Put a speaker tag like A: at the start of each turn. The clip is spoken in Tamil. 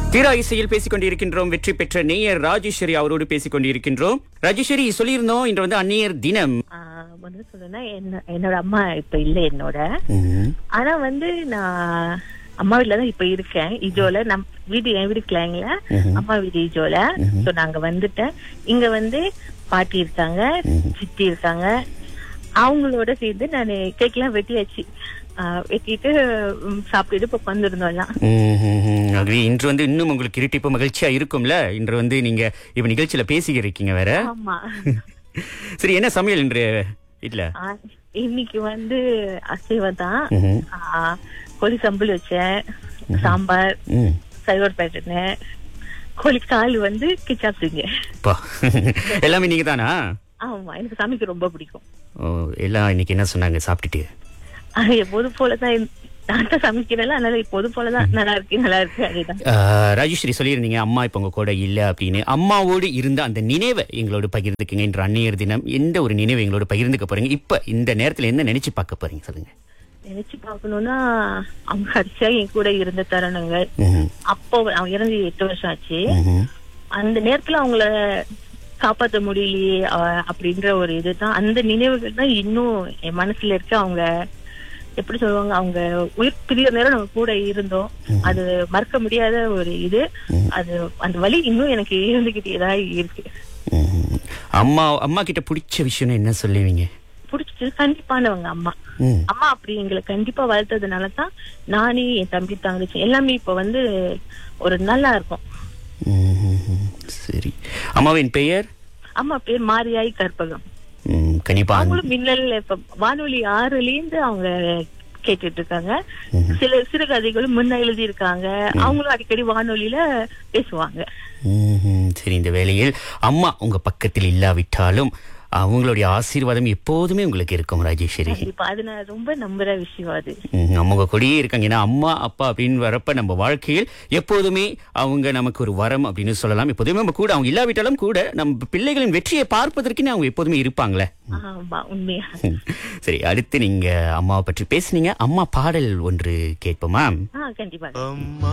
A: தீரா இசையில் பேசிக் கொண்டிருக்கின்றோம் வெற்றி பெற்ற நேயர் ராஜேஸ்வரி அவரோடு பேசிக் கொண்டிருக்கின்றோம் ராஜேஸ்வரி சொல்லியிருந்தோம் இன்று வந்து அந்நியர் தினம்
B: ஆஹ் வந்து சொல்லணும்னா என்ன என்னோட அம்மா இப்ப இல்ல என்னோட ஆனா வந்து நான் அம்மா வீட்ல தான் இப்ப இருக்கேன் இஜோல நம் வீடு என் வீடு கிளாங்ல அம்மா வீடு இஜோல சோ நாங்க வந்துட்டேன் இங்க வந்து பாட்டி இருக்காங்க சித்தி இருக்காங்க அவங்களோட சேர்ந்து நான் கேக் எல்லாம் வெட்டியாச்சு ஆஹ் வெட்டிட்டு ம், சாப்பிட்டுட்டு இப்ப வந்திருந்தோம் எல்லாம்
A: ம்ஹும். ஆகவே இன்று வந்து இன்னும் உங்களுக்கு இருட்டிப்பு மகிழ்ச்சியா இருக்கும்ல இன்று வந்து நீங்க இப்ப நிகழ்ச்சியில பேசிக்க இருக்கீங்க வேற
B: ஆமா
A: சரி என்ன சமையல் இன்று வீட்ல
B: ஆஹ் இன்னைக்கு வந்து அசைவம் தான்
A: ம்ஹும்.
B: ஆஹ் கோழி சம்பல் வச்சேன் சாம்பார்
A: ம்.
B: சைவர் பேட்டர்னு கோழி கால் வந்து கிச்சாப்டுங்க
A: அப்பா. எல்லாமே நீங்க தானா
B: ஆமா எனக்கு சமைக்க ரொம்ப பிடிக்கும்
A: ஓ, எல்லாம் இன்னைக்கு என்ன சொன்னாங்க சாப்பிட்டுட்டு
B: ஆஹ் எப்போதும் போலதான் இந்த- நான் தான் சமைக்கிறேன்ல அதனால எப்போதும் போலதான் நல்லா இருக்கு நல்லா இருக்கு அதுதான்
A: ஆஹ், ராஜேஸ்வரி சொல்லியிருந்தீங்க அம்மா இப்ப உங்க கூட இல்ல அப்படின்னு அம்மாவோடு இருந்த அந்த நினைவை எங்களோட பகிர்ந்துக்குங்க இன்று அந்நியர் தினம் எந்த ஒரு நினைவை எங்களோட பகிர்ந்துக்க போறீங்க இப்ப இந்த நேரத்துல என்ன நினைச்சு பார்க்க போறீங்க சொல்லுங்க
B: நினைச்சு பார்க்கணும்னா அவங்க கடைசியா என் கூட இருந்த தருணங்கள்
A: ம்ஹும்.
B: அப்போ அவங்க இறந்து எட்டு வருஷம் ஆச்சு
A: ம்ஹும்.
B: அந்த நேரத்துல அவங்கள காப்பாத்த முடியலையே அஹ், அப்படின்ற ஒரு இதுதான் அந்த நினைவுகள் தான் இன்னும் என் மனசுல இருக்கு அவங்க எப்படி சொல்லுவாங்க அவங்க உயிர் பிரிய நேரம் நம்ம கூட இருந்தோம் அது மறக்க முடியாத ஒரு இது அது அந்த வலி இன்னும் எனக்கு இருந்துகிட்டே தான் இருக்கு
A: ம்ஹும். அம்மா அம்மா கிட்ட பிடிச்ச விஷயம்னு என்ன சொல்லுவீங்க
B: பிடிச்சது கண்டிப்பானவங்க அம்மா
A: ம்.
B: அம்மா அப்படி எங்களை கண்டிப்பா வளர்த்ததுனால தான் நானே என் தம்பி தங்கச்சி எல்லாமே இப்ப வந்து ஒரு நல்லா இருக்கும்
A: ம்ஹும். சரி அம்மாவின் பெயர்
B: அம்மா பேர் மாரியாய் கற்பகம்
A: ம், கண்டிப்பா அந்த-
B: அவங்களும் மின்னல் இப்ப வானொலி ஆறுல இருந்து அவங்க கேட்டுட்டு இருக்காங்க சில சிறுகதைகளும் முன்ன எழுதி இருக்காங்க அவங்களும் அடிக்கடி வானொலியில பேசுவாங்க
A: ம்ஹும். சரி இந்த வேளையில் அம்மா உங்க பக்கத்தில் இல்லாவிட்டாலும் அவங்களுடைய ஆசீர்வாதம் எப்போதுமே உங்களுக்கு இருக்கும் ராஜேஸ்வரி
B: கண்டிப்பா அது நான் ரொம்ப நம்புற விஷயம் அது
A: ம், அவங்க கூடயே இருக்காங்க ஏன்னா அம்மா அப்பா அப்படின்னு வரப்ப நம்ம வாழ்க்கையில் எப்போதுமே அவங்க நமக்கு ஒரு வரம் அப்படின்னு சொல்லலாம் எப்போதுமே நம்ம கூட அவங்க இல்லாவிட்டாலும் கூட நம்ம பிள்ளைகளின் வெற்றியை பார்ப்பதற்குன்னு அவங்க எப்போதுமே இருப்பாங்களே
B: ஆமா உண்மையா
A: ம். சரி அடுத்து நீங்க அம்மாவை பற்றி பேசுனீங்க அம்மா பாடல் ஒன்று கேட்போமா
B: ஆஹ் கண்டிப்பா